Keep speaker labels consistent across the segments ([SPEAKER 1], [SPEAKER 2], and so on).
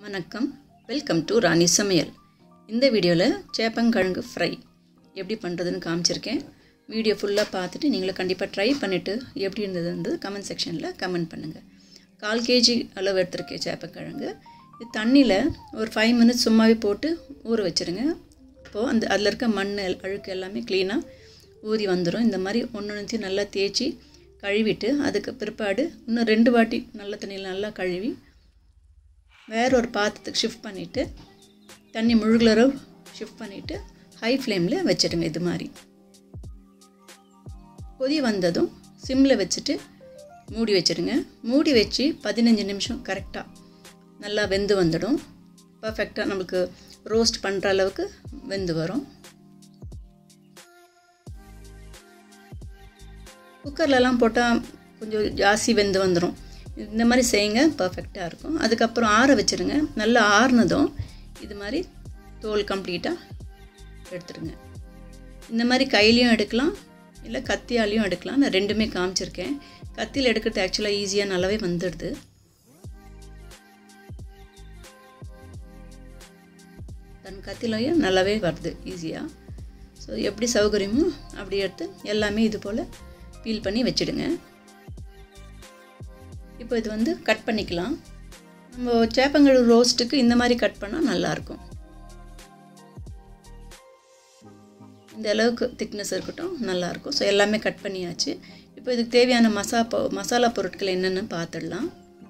[SPEAKER 1] வணக்கம் welcome to ராணி சமையல் இந்த வீடியோவில் சேப்பங்கிழங்கு ஃப்ரை எப்படி பண்ணுறதுன்னு காமிச்சிருக்கேன் வீடியோ ஃபுல்லாக பார்த்துட்டு நீங்களும் கண்டிப்பாக ட்ரை பண்ணிவிட்டு எப்படி இருந்ததுன்றது கமெண்ட் செக்ஷனில் கமெண்ட் பண்ணுங்கள் கால் கேஜி அளவு எடுத்திருக்கேன் சேப்பங்கிழங்கு இது தண்ணியில் ஒரு ஃபைவ் மினிட்ஸ் சும்மாவே போட்டு ஊற வச்சுருங்க இப்போது அந்த அதில் இருக்க மண் அழுக்கு எல்லாமே க்ளீனாக ஊறி வந்துடும் இந்த மாதிரி ஒன்று ஒன்றுத்தையும் நல்லா தேய்ச்சி கழுவிட்டு அதுக்கு பிற்பாடு இன்னும் ரெண்டு வாட்டி நல்ல தண்ணியில் நல்லா கழுவி வேற ஒரு பாத்திரத்துக்கு ஷிஃப்ட் பண்ணிவிட்டு தண்ணி முழுகுலரோ ஷிஃப்ட் பண்ணிவிட்டு ஹை ஃப்ளேமில் வச்சிடுங்க இது மாதிரி கொதி வந்ததும் சிம்மில் வச்சுட்டு மூடி வச்சிடுங்க மூடி வச்சு பதினஞ்சு நிமிஷம் கரெக்டாக நல்லா வெந்து வந்துடும் பர்ஃபெக்டாக நம்மளுக்கு ரோஸ்ட் பண்ணுற அளவுக்கு வெந்து வரும் குக்கர்லலாம் போட்டால் கொஞ்சம் ஜாஸ்தி வெந்து வந்துடும் இந்த மாதிரி செய்யுங்க பர்ஃபெக்டாக இருக்கும் அதுக்கப்புறம் ஆற வச்சுருங்க நல்லா ஆறுனதும் இது மாதிரி தோல் கம்ப்ளீட்டாக எடுத்துடுங்க இந்த மாதிரி கையிலையும் எடுக்கலாம் இல்லை கத்தியாலையும் எடுக்கலாம் நான் ரெண்டுமே காமிச்சிருக்கேன் கத்தியில் எடுக்கிறது ஆக்சுவலாக ஈஸியாக நல்லாவே வந்துடுது தன் கத்திலையும் நல்லாவே வருது ஈஸியாக ஸோ எப்படி சௌகரியமோ அப்படி எடுத்து எல்லாமே இது போல் பீல் பண்ணி வச்சுடுங்க இப்போ இது வந்து கட் பண்ணிக்கலாம் நம்ம சேப்பங்கழு ரோஸ்ட்டுக்கு இந்த மாதிரி கட் பண்ணால் நல்லாயிருக்கும் இந்த அளவுக்கு திக்னஸ் இருக்கட்டும் நல்லாயிருக்கும் ஸோ எல்லாமே கட் பண்ணியாச்சு இப்போ இதுக்கு தேவையான மசா மசாலா பொருட்கள் என்னென்னு பார்த்துடலாம்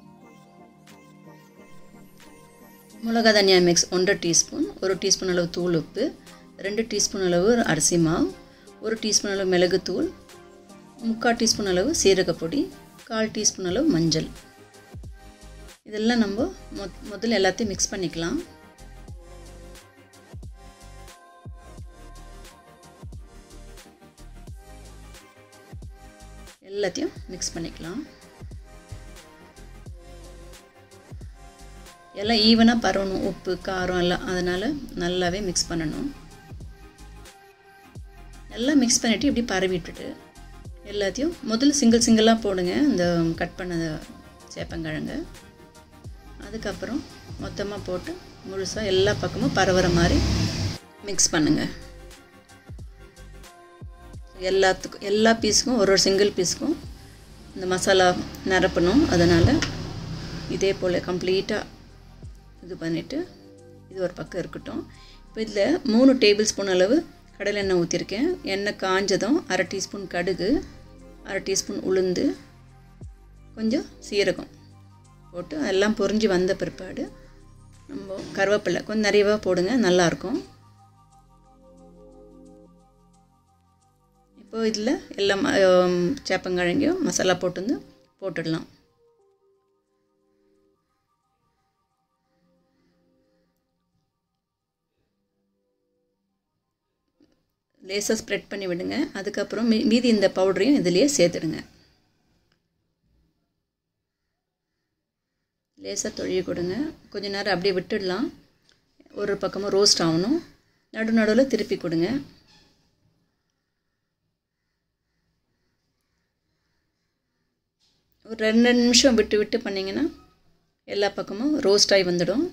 [SPEAKER 1] மிளகா தனியா மிக்ஸ் ஒன்றரை டீஸ்பூன் ஒரு டீஸ்பூன் அளவு தூள் உப்பு ரெண்டு டீஸ்பூன் அளவு அரிசி மாவு ஒரு டீஸ்பூன் அளவு மிளகுத்தூள் முக்கால் டீஸ்பூன் அளவு சீரகப்பொடி கால் டீஸ்பூன் அளவு மஞ்சள் இதெல்லாம் நம்ம மொ முதல்ல எல்லாத்தையும் மிக்ஸ் பண்ணிக்கலாம் எல்லாத்தையும் மிக்ஸ் பண்ணிக்கலாம் எல்லாம் ஈவனாக பரவணும் உப்பு காரம் எல்லாம் அதனால் நல்லாவே மிக்ஸ் பண்ணணும் எல்லாம் மிக்ஸ் பண்ணிவிட்டு இப்படி பரவி விட்டுட்டு எல்லாத்தையும் முதல்ல சிங்கிள் சிங்கிளாக போடுங்க இந்த கட் பண்ண சேப்பங்கிழங்கு அதுக்கப்புறம் மொத்தமாக போட்டு முழுசாக எல்லா பக்கமும் பரவுற மாதிரி மிக்ஸ் பண்ணுங்கள் எல்லாத்துக்கும் எல்லா பீஸுக்கும் ஒரு ஒரு சிங்கிள் பீஸுக்கும் இந்த மசாலா நிரப்பணும் அதனால் இதே போல் கம்ப்ளீட்டாக இது பண்ணிவிட்டு இது ஒரு பக்கம் இருக்கட்டும் இப்போ இதில் மூணு டேபிள் ஸ்பூன் அளவு கடலை எண்ணெய் ஊற்றிருக்கேன் எண்ணெய் காஞ்சதும் அரை டீஸ்பூன் கடுகு அரை டீஸ்பூன் உளுந்து கொஞ்சம் சீரகம் போட்டு எல்லாம் பொறிஞ்சு வந்த பிற்பாடு நம்ம கருவேப்பிலை கொஞ்சம் நிறையவா போடுங்க நல்லாயிருக்கும் இப்போ இதில் எல்லாம் சேப்பங்கிழங்கையும் மசாலா போட்டு வந்து போட்டுடலாம் லேசாக ஸ்ப்ரெட் பண்ணி விடுங்க அதுக்கப்புறம் மீ மீதி இந்த பவுடரையும் இதிலேயே சேர்த்துடுங்க லேசாக தொழிய கொடுங்க கொஞ்ச நேரம் அப்படியே விட்டுடலாம் ஒரு பக்கமாக ரோஸ்ட் ஆகணும் நடு நடுவில் திருப்பி கொடுங்க ஒரு ரெண்டு நிமிஷம் விட்டு விட்டு பண்ணிங்கன்னா எல்லா பக்கமும் ரோஸ்ட் ஆகி வந்துடும்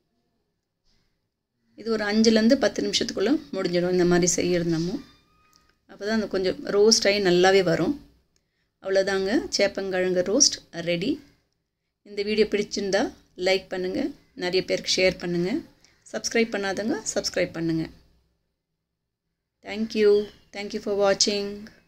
[SPEAKER 1] இது ஒரு அஞ்சுலேருந்து பத்து நிமிஷத்துக்குள்ளே முடிஞ்சிடும் இந்த மாதிரி செய்கிறது நம்ம அப்போ தான் அந்த கொஞ்சம் ரோஸ்ட் ஆகி நல்லாவே வரும் அவ்வளோதாங்க சேப்பங்கிழங்கு ரோஸ்ட் ரெடி இந்த வீடியோ பிடிச்சிருந்தா லைக் பண்ணுங்கள் நிறைய பேருக்கு ஷேர் பண்ணுங்கள் சப்ஸ்கிரைப் பண்ணாதவங்க சப்ஸ்கிரைப் பண்ணுங்கள் தேங்க்யூ தேங்க்யூ ஃபார் வாட்சிங்